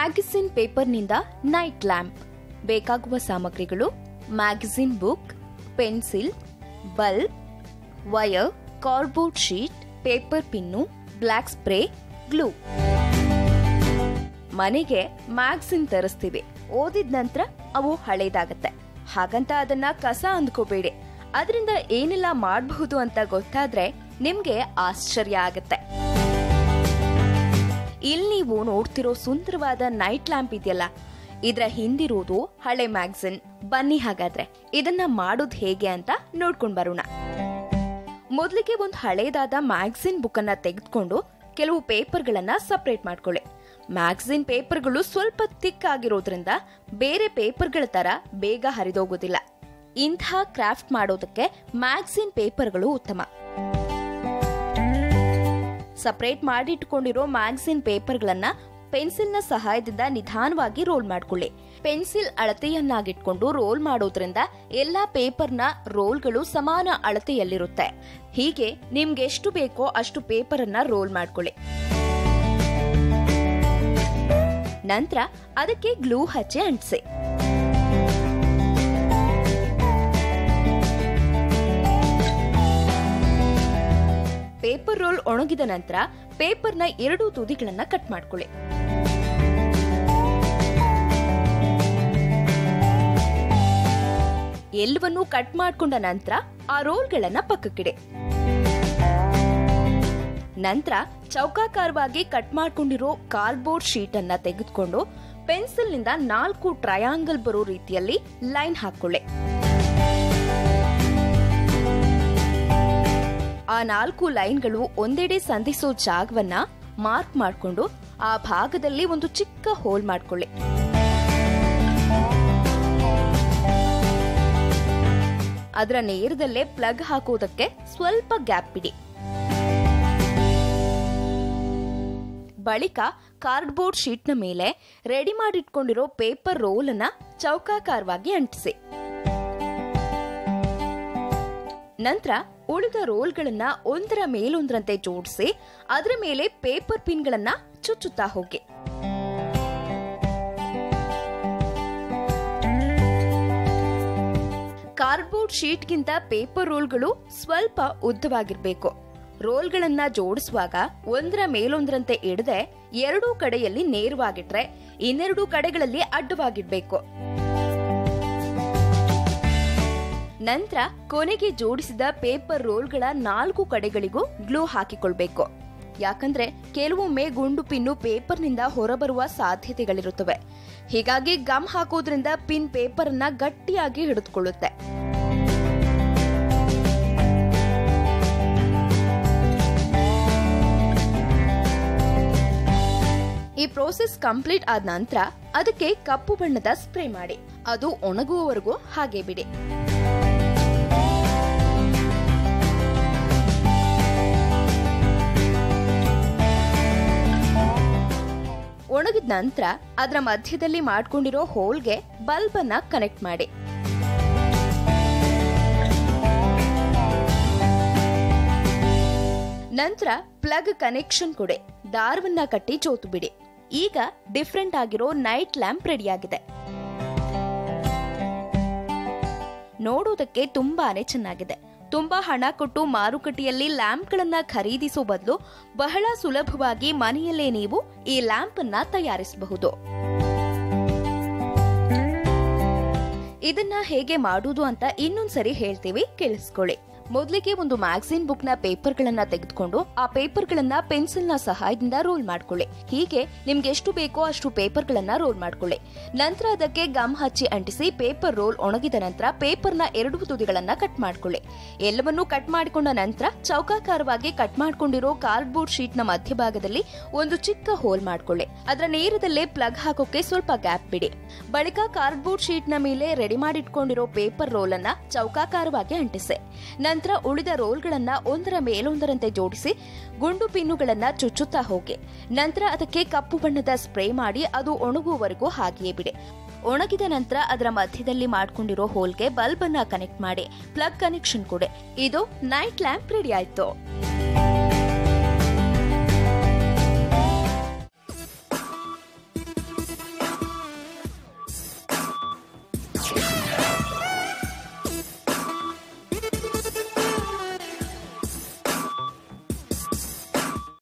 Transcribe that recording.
magazine ಪೇಪರ್ನಿಂದ night lamp ಬೇಕಾಗುವ ಸಾಮಗ್ರಿಗಳು magazine book pencil bulb wire cardboard sheet paper pin black spray glue ಮನೆಗೆ magazine ತರಿಸ್ತೀವಿ ಓದಿದ ನಂತರ ಅವು ಹಳೇದಾಗತ್ತೆ ಹಾಗಂತ ಅದನ್ನ ಕಸ ಅಂದ್ಕೋಬೇಡಿ ಅದರಿಂದ ಏನೆಲ್ಲ ಮಾಡಬಹುದು ಅಂತ ಗೊತ್ತಾದ್ರೆ ನಿಮ್ಗೆ ಆಶ್ಚರ್ಯ ಆಗತ್ತೆ ಇಲ್ಲಿ ನೀವು ನೋಡ್ತಿರೋ ಸುಂದರವಾದ ನೈಟ್ ಲ್ಯಾಂಪ್ ಇದೆಯಲ್ಲ ಇದ್ರ ಹಿಂದಿರೋದು ಹಳೆ ಮ್ಯಾಗ್ಝಿನ್ ಬನ್ನಿ ಹಾಗಾದ್ರೆ ಇದನ್ನ ಮಾಡೋದ್ ಹೇಗೆ ಅಂತ ನೋಡ್ಕೊಂಡ್ ಬರೋಣ ಮೊದಲಿಗೆ ಒಂದು ಹಳೇದಾದ ಮ್ಯಾಗ್ಝಿನ್ ಬುಕ್ ಅನ್ನ ತೆಗೆದುಕೊಂಡು ಕೆಲವು ಪೇಪರ್ಗಳನ್ನ ಸಪರೇಟ್ ಮಾಡ್ಕೊಳ್ಳಿ ಮ್ಯಾಗ್ಝಿನ್ ಪೇಪರ್ಗಳು ಸ್ವಲ್ಪ ತಿಕ್ ಆಗಿರೋದ್ರಿಂದ ಬೇರೆ ಪೇಪರ್ಗಳ ತರ ಬೇಗ ಹರಿದೋಗೋದಿಲ್ಲ ಇಂಥ ಕ್ರಾಫ್ಟ್ ಮಾಡೋದಕ್ಕೆ ಮ್ಯಾಗ್ಝಿನ್ ಪೇಪರ್ಗಳು ಉತ್ತಮ ಸಪರೇಟ್ ಮಾಡಿಟ್ಕೊಂಡಿರೋ ಮ್ಯಾಗ್ಝಿನ್ ಪೇಪರ್ಗಳನ್ನ ಪೆನ್ಸಿಲ್ನ ಸಹಾಯದಿಂದ ನಿಧಾನವಾಗಿ ರೋಲ್ ಮಾಡ್ಕೊಳ್ಳಿ ಪೆನ್ಸಿಲ್ ಅಳತೆಯನ್ನಾಗಿಟ್ಕೊಂಡು ರೋಲ್ ಮಾಡೋದ್ರಿಂದ ಎಲ್ಲಾ ಪೇಪರ್ನ ರೋಲ್ಗಳು ಸಮಾನ ಅಳತೆಯಲ್ಲಿರುತ್ತೆ ಹೀಗೆ ನಿಮ್ಗೆ ಎಷ್ಟು ಬೇಕೋ ಅಷ್ಟು ಪೇಪರ್ ಅನ್ನ ರೋಲ್ ಮಾಡ್ಕೊಳ್ಳಿ ನಂತರ ಅದಕ್ಕೆ ಗ್ಲೂ ಹಚ್ಚಿ ಅಂಟಿಸಿ ಪೇಪರ್ ರೋಲ್ ಒಣಗಿದ ನಂತರ ಪೇಪರ್ನ ಎರಡು ತುದಿಗಳನ್ನ ಕಟ್ ಮಾಡ್ಕೊಳ್ಳಿ ಎಲ್ಲವನ್ನೂ ಕಟ್ ಮಾಡ್ಕೊಂಡ ನಂತರ ಆ ರೋಲ್ಗಳನ್ನ ಪಕ್ಕಕ್ಕಿಡಿ ನಂತರ ಚೌಕಾಕಾರವಾಗಿ ಕಟ್ ಮಾಡ್ಕೊಂಡಿರೋ ಕಾರ್ಡ್ಬೋರ್ಡ್ ಶೀಟ್ ಅನ್ನ ತೆಗೆದುಕೊಂಡು ಪೆನ್ಸಿಲ್ ನಿಂದ ನಾಲ್ಕು ಟ್ರಯಾಂಗಲ್ ಬರೋ ರೀತಿಯಲ್ಲಿ ಲೈನ್ ಹಾಕೊಳ್ಳಿ ಆ ನಾಲ್ಕು ಲೈನ್ಗಳು ಒಂದೆಡೆ ಸಂಧಿಸೋ ಜಾಗವನ್ನ ಮಾರ್ಕ್ ಮಾಡಿಕೊಂಡು ಆ ಭಾಗದಲ್ಲಿ ಒಂದು ಚಿಕ್ಕ ಹೋಲ್ ಮಾಡ್ಕೊಳ್ಳಿ ಅದರ ನೇರದಲ್ಲೇ ಪ್ಲಗ್ ಹಾಕೋದಕ್ಕೆ ಸ್ವಲ್ಪ ಗ್ಯಾಪ್ ಬಿಡಿ ಬಳಿಕ ಕಾರ್ಡ್ಬೋರ್ಡ್ ಶೀಟ್ನ ಮೇಲೆ ರೆಡಿ ಮಾಡಿಟ್ಕೊಂಡಿರೋ ಪೇಪರ್ ರೋಲ್ ಅನ್ನ ಚೌಕಾಕಾರವಾಗಿ ಅಂಟಿಸಿ ನಂತರ ಉಳಿದ ರೋಲ್ಗಳನ್ನ ಒಂದರ ಮೇಲೊಂದರಂತೆ ಜೋಡಿಸಿ ಅದರ ಮೇಲೆ ಪೇಪರ್ ಪಿನ್ಗಳನ್ನ ಚುಚ್ಚುತ್ತಾ ಹೋಗಿ ಕಾರ್ಡ್ಬೋರ್ಡ್ ಶೀಟ್ಗಿಂತ ಪೇಪರ್ ರೋಲ್ಗಳು ಸ್ವಲ್ಪ ಉದ್ದವಾಗಿರ್ಬೇಕು ರೋಲ್ಗಳನ್ನ ಜೋಡಿಸುವಾಗ ಒಂದರ ಮೇಲೊಂದರಂತೆ ಇಡದೆ ಎರಡೂ ಕಡೆಯಲ್ಲಿ ನೇರವಾಗಿಟ್ರೆ ಇನ್ನೆರಡು ಕಡೆಗಳಲ್ಲಿ ಅಡ್ಡವಾಗಿಡ್ಬೇಕು ನಂತರ ಕೊನೆಗೆ ಜೋಡಿಸಿದ ಪೇಪರ್ ರೋಲ್ಗಳ ನಾಲ್ಕು ಕಡೆಗಳಿಗೂ ಗ್ಲೂ ಹಾಕಿಕೊಳ್ಬೇಕು ಯಾಕಂದ್ರೆ ಕೆಲವೊಮ್ಮೆ ಗುಂಡು ಪಿನ್ನು ಪೇಪರ್ನಿಂದ ಹೊರಬರುವ ಸಾಧ್ಯತೆಗಳಿರುತ್ತವೆ ಹೀಗಾಗಿ ಗಮ್ ಹಾಕೋದ್ರಿಂದ ಪಿನ್ ಪೇಪರ್ ಅನ್ನ ಗಟ್ಟಿಯಾಗಿ ಹಿಡಿದುಕೊಳ್ಳುತ್ತೆ ಈ ಪ್ರೋಸೆಸ್ ಕಂಪ್ಲೀಟ್ ಆದ ನಂತರ ಅದಕ್ಕೆ ಕಪ್ಪು ಬಣ್ಣದ ಸ್ಪ್ರೇ ಮಾಡಿ ಅದು ಒಣಗುವವರೆಗೂ ಹಾಗೆ ಬಿಡಿ ಒಣಗಿದ ನಂತರ ಅದರ ಮಧ್ಯದಲ್ಲಿ ಮಾಡ್ಕೊಂಡಿರೋ ಹೋಲ್ಗೆ ಬಲ್ಬ್ ಅನ್ನ ಕನೆಕ್ಟ್ ಮಾಡಿ ನಂತರ ಪ್ಲಗ್ ಕನೆಕ್ಷನ್ ಕೊಡಿ ದಾರವನ್ನ ಕಟ್ಟಿ ಜೋತು ಬಿಡಿ ಈಗ ಡಿಫ್ರೆಂಟ್ ಆಗಿರೋ ನೈಟ್ ಲ್ಯಾಂಪ್ ರೆಡಿಯಾಗಿದೆ ನೋಡೋದಕ್ಕೆ ತುಂಬಾನೇ ಚೆನ್ನಾಗಿದೆ ತುಂಬಾ ಹಣ ಕೊಟ್ಟು ಮಾರುಕಟ್ಟೆಯಲ್ಲಿ ಲ್ಯಾಂಪ್ಗಳನ್ನ ಖರೀದಿಸೋ ಬದಲು ಬಹಳ ಸುಲಭವಾಗಿ ಮನೆಯಲ್ಲೇ ನೀವು ಈ ಲ್ಯಾಂಪ್ ಅನ್ನ ತಯಾರಿಸಬಹುದು ಇದನ್ನ ಹೇಗೆ ಮಾಡುವುದು ಅಂತ ಇನ್ನೊಂದ್ಸರಿ ಹೇಳ್ತೀವಿ ಕೇಳಿಸ್ಕೊಳ್ಳಿ ಮೊದಲಿಗೆ ಒಂದು ಮ್ಯಾಗಝಿನ್ ಬುಕ್ ನ ಪೇಪರ್ ಗಳನ್ನ ತೆಗೆದುಕೊಂಡು ಆ ಪೇಪರ್ ಗಳನ್ನ ಪೆನ್ಸಿಲ್ ನ ಸಹಾಯದಿಂದ ರೋಲ್ ಮಾಡ್ಕೊಳ್ಳಿ ಹೀಗೆ ನಿಮ್ಗೆ ಎಷ್ಟು ಬೇಕೋ ಅಷ್ಟು ಪೇಪರ್ ಗಳನ್ನ ರೋಲ್ ಮಾಡ್ಕೊಳ್ಳಿ ನಂತರ ಅದಕ್ಕೆ ಗಮ್ ಹಚ್ಚಿ ಅಂಟಿಸಿ ಪೇಪರ್ ರೋಲ್ ಒಣಗಿದ ನಂತರ ಪೇಪರ್ ನ ಎರಡು ತುದಿಗಳನ್ನ ಕಟ್ ಮಾಡ್ಕೊಳ್ಳಿ ಎಲ್ಲವನ್ನೂ ಕಟ್ ಮಾಡಿಕೊಂಡ ನಂತರ ಚೌಕಾಕಾರವಾಗಿ ಕಟ್ ಮಾಡ್ಕೊಂಡಿರೋ ಕಾರ್ಡ್ಬೋರ್ಡ್ ಶೀಟ್ ನ ಮಧ್ಯಭಾಗದಲ್ಲಿ ಒಂದು ಚಿಕ್ಕ ಹೋಲ್ ಮಾಡ್ಕೊಳ್ಳಿ ಅದರ ನೇರದಲ್ಲೇ ಪ್ಲಗ್ ಹಾಕೋಕೆ ಸ್ವಲ್ಪ ಗ್ಯಾಪ್ ಬಿಡಿ ಬಳಿಕ ಕಾರ್ಡ್ಬೋರ್ಡ್ ಶೀಟ್ ನ ಮೇಲೆ ರೆಡಿ ಮಾಡಿಟ್ಕೊಂಡಿರೋ ಪೇಪರ್ ರೋಲ್ ಅನ್ನ ಚೌಕಾಕಾರವಾಗಿ ಅಂಟಿಸಿ ನಂತರ ಉಳಿದ ರೋಲ್ಗಳನ್ನ ಒಂದರ ಮೇಲೊಂದರಂತೆ ಜೋಡಿಸಿ ಗುಂಡು ಪಿನ್ನುಗಳನ್ನ ಚುಚ್ಚುತ್ತಾ ಹೋಗಿ ನಂತರ ಅದಕ್ಕೆ ಕಪ್ಪು ಬಣ್ಣದ ಸ್ಪ್ರೇ ಮಾಡಿ ಅದು ಒಣಗುವವರೆಗೂ ಹಾಗೆಯೇ ಬಿಡಿ ಒಣಗಿದ ನಂತರ ಅದರ ಮಧ್ಯದಲ್ಲಿ ಮಾಡ್ಕೊಂಡಿರೋ ಹೋಲ್ಗೆ ಬಲ್ಬ್ ಅನ್ನ ಕನೆಕ್ಟ್ ಮಾಡಿ ಪ್ಲಗ್ ಕನೆಕ್ಷನ್ ಕೊಡಿ ಇದು ನೈಟ್ ಲ್ಯಾಂಪ್ ರೆಡಿ ಆಯ್ತು